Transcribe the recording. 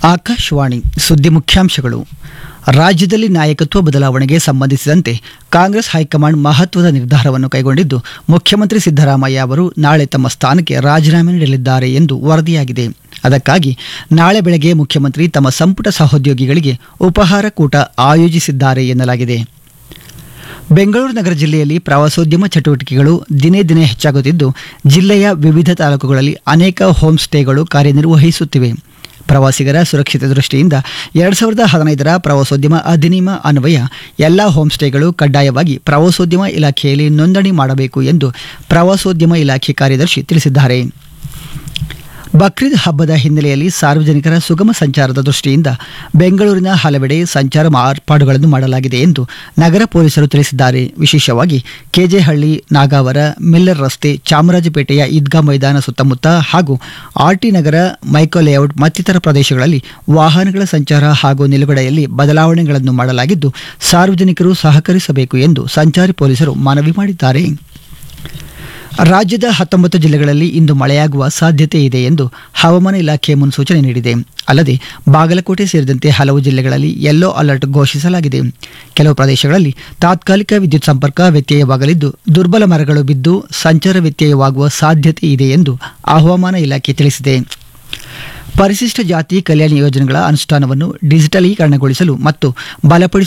ಆಕಾಶವಾಣಿ ಸುದ್ದಿ ಮುಖ್ಯಾಂಶಗಳು ರಾಜ್ಯದಲ್ಲಿ ನಾಯಕತ್ವ ಬದಲಾವಣೆಗೆ ಸಂಬಂಧಿಸಿದಂತೆ ಕಾಂಗ್ರೆಸ್ ಹೈಕಮಾಂಡ್ ಮಹತ್ವದ ನಿರ್ಧಾರವನ್ನು ಕೈಗೊಂಡಿದ್ದು ಮುಖ್ಯಮಂತ್ರಿ ಸಿದ್ದರಾಮಯ್ಯ ಅವರು ನಾಳೆ ತಮ್ಮ ಸ್ಥಾನಕ್ಕೆ ರಾಜೀನಾಮೆ ನೀಡಲಿದ್ದಾರೆ ಎಂದು ವರದಿಯಾಗಿದೆ ಅದಕ್ಕಾಗಿ ನಾಳೆ ಬೆಳಗ್ಗೆ ಮುಖ್ಯಮಂತ್ರಿ ತಮ್ಮ ಸಂಪುಟ ಸಹೋದ್ಯೋಗಿಗಳಿಗೆ ಉಪಹಾರ ಕೂಟ ಆಯೋಜಿಸಿದ್ದಾರೆ ಎನ್ನಲಾಗಿದೆ ಬೆಂಗಳೂರು ನಗರ ಜಿಲ್ಲೆಯಲ್ಲಿ ಪ್ರವಾಸೋದ್ಯಮ ಚಟುವಟಿಕೆಗಳು ದಿನೇ ದಿನೇ ಹೆಚ್ಚಾಗುತ್ತಿದ್ದು ಜಿಲ್ಲೆಯ ವಿವಿಧ ತಾಲೂಕುಗಳಲ್ಲಿ ಅನೇಕ ಹೋಮ್ ಸ್ಟೇಗಳು ಕಾರ್ಯನಿರ್ವಹಿಸುತ್ತಿವೆ ಪ್ರವಾಸಿಗರ ಸುರಕ್ಷತೆ ದೃಷ್ಟಿಯಿಂದ ಎರಡು ಸಾವಿರದ ಹದಿನೈದರ ಪ್ರವಾಸೋದ್ಯಮ ಅಧಿನಿಯಮ ಅನ್ವಯ ಎಲ್ಲ ಹೋಮ್ ಸ್ಟೇಗಳು ಕಡ್ಡಾಯವಾಗಿ ಪ್ರವಾಸೋದ್ಯಮ ಇಲಾಖೆಯಲ್ಲಿ ನೋಂದಣಿ ಮಾಡಬೇಕು ಎಂದು ಪ್ರವಾಸೋದ್ಯಮ ಇಲಾಖೆ ಕಾರ್ಯದರ್ಶಿ ತಿಳಿಸಿದ್ದಾರೆ ಬಕ್ರೀದ್ ಹಬ್ಬದ ಹಿನ್ನೆಲೆಯಲ್ಲಿ ಸಾರ್ವಜನಿಕರ ಸುಗಮ ಸಂಚಾರದ ದೃಷ್ಟಿಯಿಂದ ಬೆಂಗಳೂರಿನ ಹಲವೆಡೆ ಸಂಚಾರ ಮಾರ್ಪಾಡುಗಳನ್ನು ಮಾಡಲಾಗಿದೆ ಎಂದು ನಗರ ಪೊಲೀಸರು ತಿಳಿಸಿದ್ದಾರೆ ವಿಶೇಷವಾಗಿ ಕೆಜೆಹಳ್ಳಿ ನಾಗಾವರ ಮಿಲ್ಲರ್ ರಸ್ತೆ ಚಾಮರಾಜಪೇಟೆಯ ಈದ್ಗಾ ಮೈದಾನ ಸುತ್ತಮುತ್ತ ಹಾಗೂ ಆರ್ಟಿ ನಗರ ಮೈಕೋ ಲೇಔಟ್ ಮತ್ತಿತರ ಪ್ರದೇಶಗಳಲ್ಲಿ ವಾಹನಗಳ ಸಂಚಾರ ಹಾಗೂ ನಿಲುಗಡೆಯಲ್ಲಿ ಬದಲಾವಣೆಗಳನ್ನು ಮಾಡಲಾಗಿದ್ದು ಸಾರ್ವಜನಿಕರು ಸಹಕರಿಸಬೇಕು ಎಂದು ಸಂಚಾರಿ ಪೊಲೀಸರು ಮನವಿ ಮಾಡಿದ್ದಾರೆ ರಾಜ್ಯದ ಹತ್ತೊಂಬತ್ತು ಜಿಲ್ಲೆಗಳಲ್ಲಿ ಇಂದು ಮಳೆಯಾಗುವ ಸಾಧ್ಯತೆ ಇದೆ ಎಂದು ಹವಾಮಾನ ಇಲಾಖೆ ಮುನ್ಸೂಚನೆ ನೀಡಿದೆ ಅಲ್ಲದೆ ಬಾಗಲಕೋಟೆ ಸೇರಿದಂತೆ ಹಲವು ಜಿಲ್ಲೆಗಳಲ್ಲಿ ಯೆಲ್ಲೋ ಅಲರ್ಟ್ ಘೋಷಿಸಲಾಗಿದೆ ಕೆಲವು ಪ್ರದೇಶಗಳಲ್ಲಿ ತಾತ್ಕಾಲಿಕ ವಿದ್ಯುತ್ ಸಂಪರ್ಕ ವ್ಯತ್ಯಯವಾಗಲಿದ್ದು ದುರ್ಬಲ ಮರಗಳು ಬಿದ್ದು ಸಂಚಾರ ವ್ಯತ್ಯಯವಾಗುವ ಸಾಧ್ಯತೆ ಇದೆ ಎಂದು ಹವಾಮಾನ ಇಲಾಖೆ ತಿಳಿಸಿದೆ ಪರಿಶಿಷ್ಟ ಜಾತಿ ಕಲ್ಯಾಣ ಯೋಜನೆಗಳ ಅನುಷ್ಠಾನವನ್ನು ಡಿಜಿಟಲೀಕರಣಗೊಳಿಸಲು ಮತ್ತು ಬಲಪಡಿಸುವ